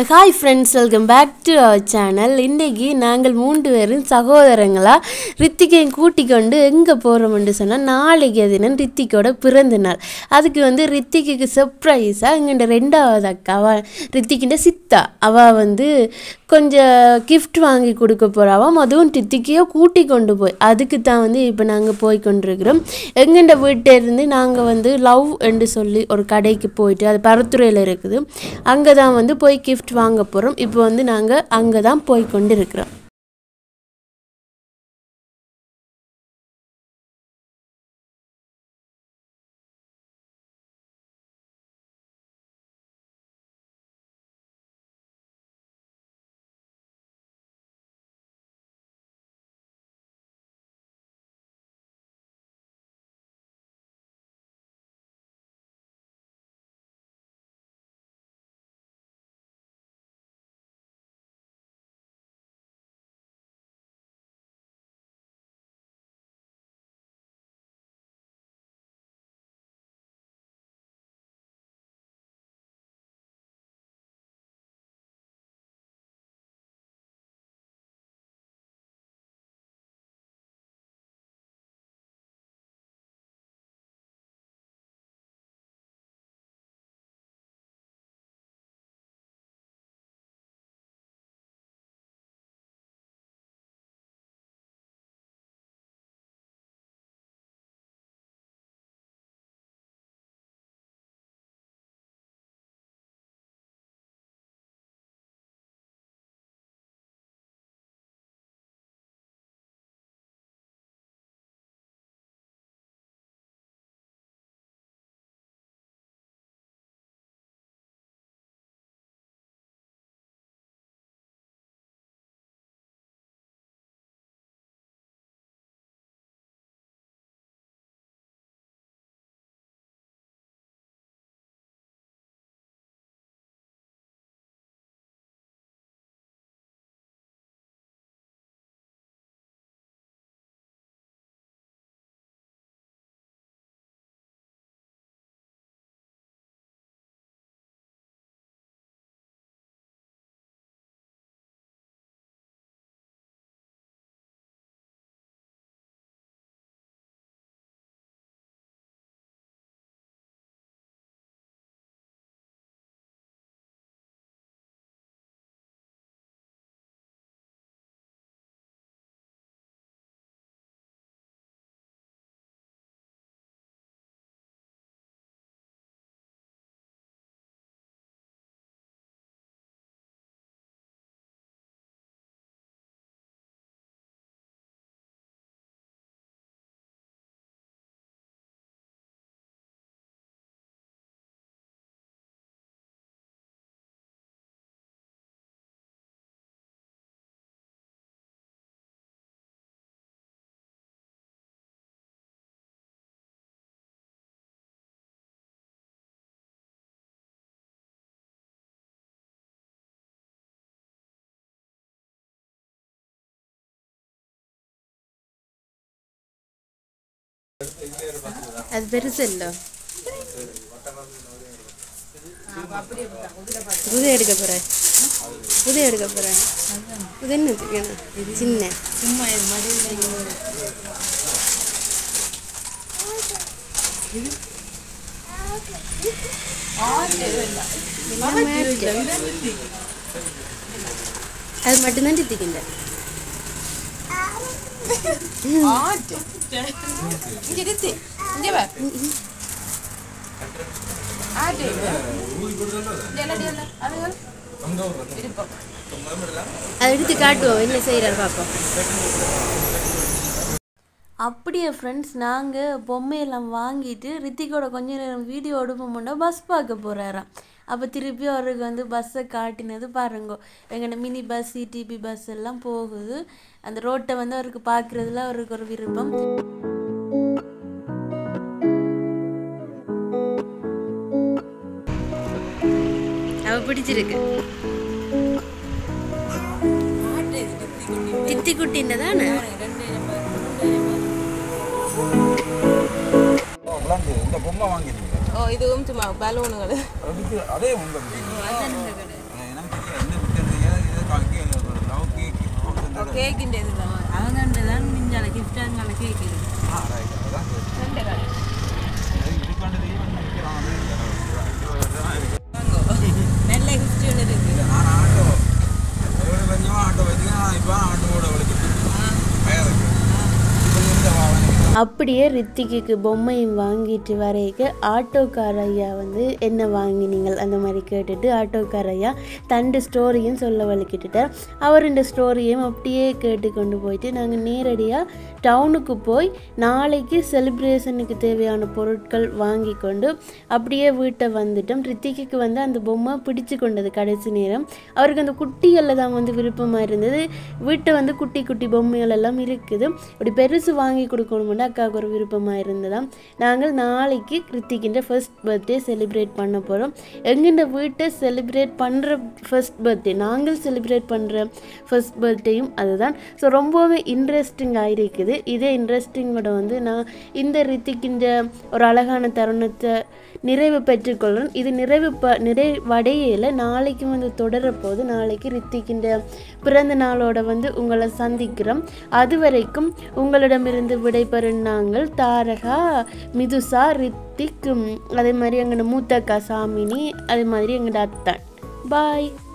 hi friends welcome back to our channel இன்றைக்கி நாங்கள் மூன்று பேரும் சகோதரங்களாக ரித்திகையும் கூட்டிக் கொண்டு எங்கே போகிறோம்னு சொன்னால் நாளைக்கு தினம் ரித்திக்கோட பிறந்த நாள் அதுக்கு வந்து ரித்திக்கு சர்ப்ரைஸாக எங்கள்ட ரெண்டாவது அக்கா அவ ரித்திக்கிட்ட சித்தா அவள் வந்து கொஞ்சம் கிஃப்ட் வாங்கி கொடுக்க போகிறாவாம் அதுவும் ரித்திக்கையோ கூட்டி கொண்டு போய் அதுக்கு தான் வந்து இப்போ நாங்கள் போய் கொண்டிருக்கிறோம் எங்கள்ட வீட்டிலேருந்து நாங்கள் வந்து லவ் என்று சொல்லி ஒரு கடைக்கு போயிட்டு அது பரத்துறையில் இருக்குது அங்கே தான் வந்து போய் கிஃப்ட் வாங்க போகிறோம் இப்போ வந்து நாங்கள் அங்கே தான் போய் கொண்டு இருக்கிறோம் அது பெருசு இல்லை புது எடுக்க போகிறேன் புது எடுக்க போகிறேன் புது என்னத்துக்கு சின்ன சும்மா இது மடியில் அது மட்டும்தான் சித்திக்கின்ற ஆட்டு இங்க நிறுத்து இங்க வா ஆட்டு எல்லாடி எல்லாம் அதுகள் விருப்பம் அதை எடுத்து காட்டுவோம் என்ன செய்கிறாரு பார்ப்போம் அப்படியே ஃப்ரெண்ட்ஸ் நாங்கள் பொம்மையெல்லாம் வாங்கிட்டு ரித்திகோட கொஞ்ச நேரம் வீடியோ எடுப்போம்னா பஸ் பார்க்க போகிறாராம் அப்போ திருப்பி அவருக்கு வந்து பஸ்ஸை காட்டினது பாருங்க எங்கள்ட மினி பஸ் சிடிபி பஸ் எல்லாம் போகுது அந்த ரோட்டை வந்து அவருக்கு பார்க்குறதுல அவருக்கு ஒரு விருப்பம் அவ பிடிச்சிருக்கு தித்தி குட்டின்னு தானே விளாண்டு இந்த பொம்மை வாங்கிருக்கீங்க ஓ இதுவும் சும்மா பலூனுகள் அதுக்கு அதே உங்க எனக்கு தெரியாது கேக்கிൻ്റെ இதுதான் அவங்க தான் மிஞ்சால கிஃப்டாங்கால கேக் இருக்கு ரெண்டு கடை நல்ல கிஃப்ட் இருக்கு அப்படியே ரித்திக்கு பொம்மையும் வாங்கிட்டு வரைக்க ஆட்டோக்கார ஐயா வந்து என்ன வாங்கினீங்கள் அந்த மாதிரி கேட்டுட்டு ஆட்டோக்கார ஐயா தண்டு ஸ்டோரியும் சொல்ல வலிக்கிட்டுட்டார் அவர் இந்த ஸ்டோரியும் அப்படியே கேட்டு கொண்டு போயிட்டு நாங்கள் நேரடியாக டவுனுக்கு போய் நாளைக்கு செலிப்ரேஷனுக்கு தேவையான பொருட்கள் வாங்கி கொண்டு அப்படியே வீட்டை வந்துட்டோம் ரித்திக்கு வந்து அந்த பொம்மை பிடிச்சு கொண்டது கடைசி நேரம் அவருக்கு அந்த குட்டிகளில் தான் வந்து விருப்பமாக இருந்தது வீட்டை வந்து குட்டி குட்டி பொம்மைகள் எல்லாம் இருக்குது இப்படி பெருசு வாங்கி கொடுக்கணும்னு அக்காவுக்கு ஒரு விருப்பமாக இருந்ததாம் நாங்கள் நாளைக்கு கிருத்திக்கின்ற ஃபர்ஸ்ட் பர்த்டே செலிப்ரேட் பண்ண போகிறோம் எங்கெண்ட வீட்டை செலிப்ரேட் பண்ணுற ஃபர்ஸ்ட் பர்த்டே நாங்கள் செலிப்ரேட் பண்ணுற ஃபர்ஸ்ட் பர்த்டேயும் அதுதான் ஸோ ரொம்பவே இன்ட்ரெஸ்டிங்காக இருக்குது இதே இன்ட்ரெஸ்டிங்கோட வந்து நான் இந்த ரித்திக்கின்ற ஒரு அழகான தருணத்தை நிறைவு பெற்றுக்கொள்கிறேன் இது நிறைவு ப நிறைவடையில நாளைக்கு வந்து தொடர போது நாளைக்கு ரித்திக்கின்ற பிறந்த நாளோட வந்து உங்களை சந்திக்கிறோம் அது வரைக்கும் உங்களிடமிருந்து விடைபெறும் நாங்கள் தாரகா மிதுசா ரித்திக் உம், அதே மாதிரி எங்களோட மூத்தக்கா சாமினி அதே மாதிரி எங்களோட அத்தான் பாய்